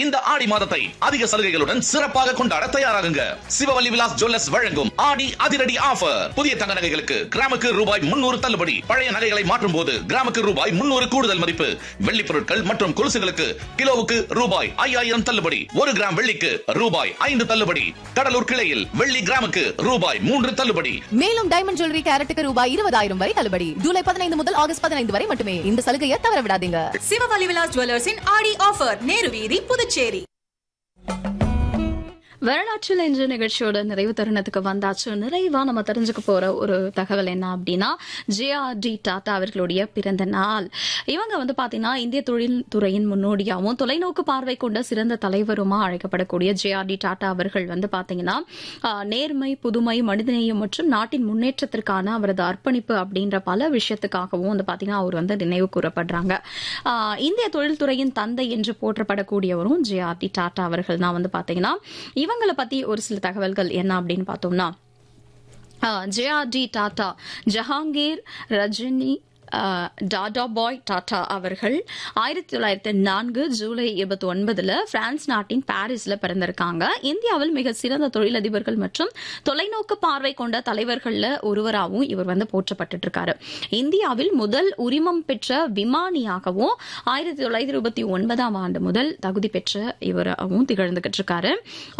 இந்த ஆடி மாதத்தை அதிக சலுகைகளுடன் சிறப்பாக கொண்டாட தயாராகுங்க சிவவல்லி விலாஸ் ஜுவல்லர்ஸ் வழங்கும் ஆடி அதிரடி ஆஃபர் புதிய தங்க நகைகளுக்கு கிராமுக்கு ரூபாய் முன்னூறு தள்ளுபடி பழைய நகைகளை மாற்றும் போது கிராமுக்கு ரூபாய் முன்னூறு கூடுதல் மதிப்பு வெள்ளி பொருட்கள் மற்றும் கொலுசுகளுக்கு கிலோவுக்கு ரூபாய் ஐயாயிரம் தள்ளுபடி ஒரு கிராம் வெள்ளிக்கு ரூபாய் ஐந்து தள்ளுபடி கடலூர் கிளையில் வெள்ளி கிராமுக்கு ரூபாய் மூன்று தள்ளுபடி மேலும் டைமண்ட் ஜுவல்லரி கேரட்டுக்கு ரூபாய் இருபதாயிரம் வரை தள்ளுபடி ஜூலை பதினைந்து முதல் ஆகஸ்ட் பதினைந்து வரை மட்டுமே இந்த சலுகையை தவற விடாதீங்க சிவவலி விலாஸ் ஜுவல்லர்ஸின் ஆடி ஆஃபர் நேரு வீதி புதுச்சேரி வரலாற்றில் என்ற நிகழ்ச்சியோட நிறைவு தருணத்துக்கு வந்தாச்சு நிறைவா நம்ம தெரிஞ்சுக்க போற ஒரு தகவல் என்ன அப்படின்னா ஜேஆர்டி டாடா அவர்களுடைய பிறந்த நாள் இவங்க வந்து பாத்தீங்கன்னா இந்திய தொழில்துறையின் முன்னோடியாகவும் தொலைநோக்கு பார்வை கொண்ட சிறந்த தலைவருமா அழைக்கப்படக்கூடிய ஜேஆர்டி டாடா அவர்கள் வந்து பாத்தீங்கன்னா ஆஹ், நேர்மை புதுமை மனிதநேயம் மற்றும் நாட்டின் முன்னேற்றத்திற்கான அவரது அர்ப்பணிப்பு அப்படின்ற பல விஷயத்துக்காகவும் வந்து பாத்தீங்கன்னா அவர் வந்து நினைவு கூறப்படுறாங்க ஆஹ், இந்திய தொழில்துறையின் தந்தை என்று போற்றப்படக்கூடியவரும் ஜேஆர்டி டாடா அவர்கள் தான் வந்து பாத்தீங்கன்னா இவங்களை பத்தி ஒரு சில தகவல்கள் என்ன அப்படின்னு பார்த்தோம்னா ஜேஆர்டி டாடா ஜஹாங்கீர் ரஜினி ஆஹ், டாடா பாய் டாடா அவர்கள் ஆயிரத்தி தொள்ளாயிரத்தி நான்கு ஜூலை இருபத்தி ஒன்பதுல பிரான்ஸ் நாட்டின் பாரிஸ்ல பிறந்திருக்காங்க இந்தியாவில் மிக சிறந்த தொழிலதிபர்கள் மற்றும் தொலைநோக்கு பார்வை கொண்ட தலைவர்கள்ல ஒருவராகவும் இவர் வந்து போற்றப்பட்டு இருக்காரு இந்தியாவில் முதல் உரிமம் பெற்ற விமானியாகவும் ஆயிரத்தி தொள்ளாயிரத்தி இருபத்தி ஒன்பதாம் ஆண்டு முதல் தகுதி பெற்ற இவராகவும் திகழ்ந்துகிட்டு இருக்காரு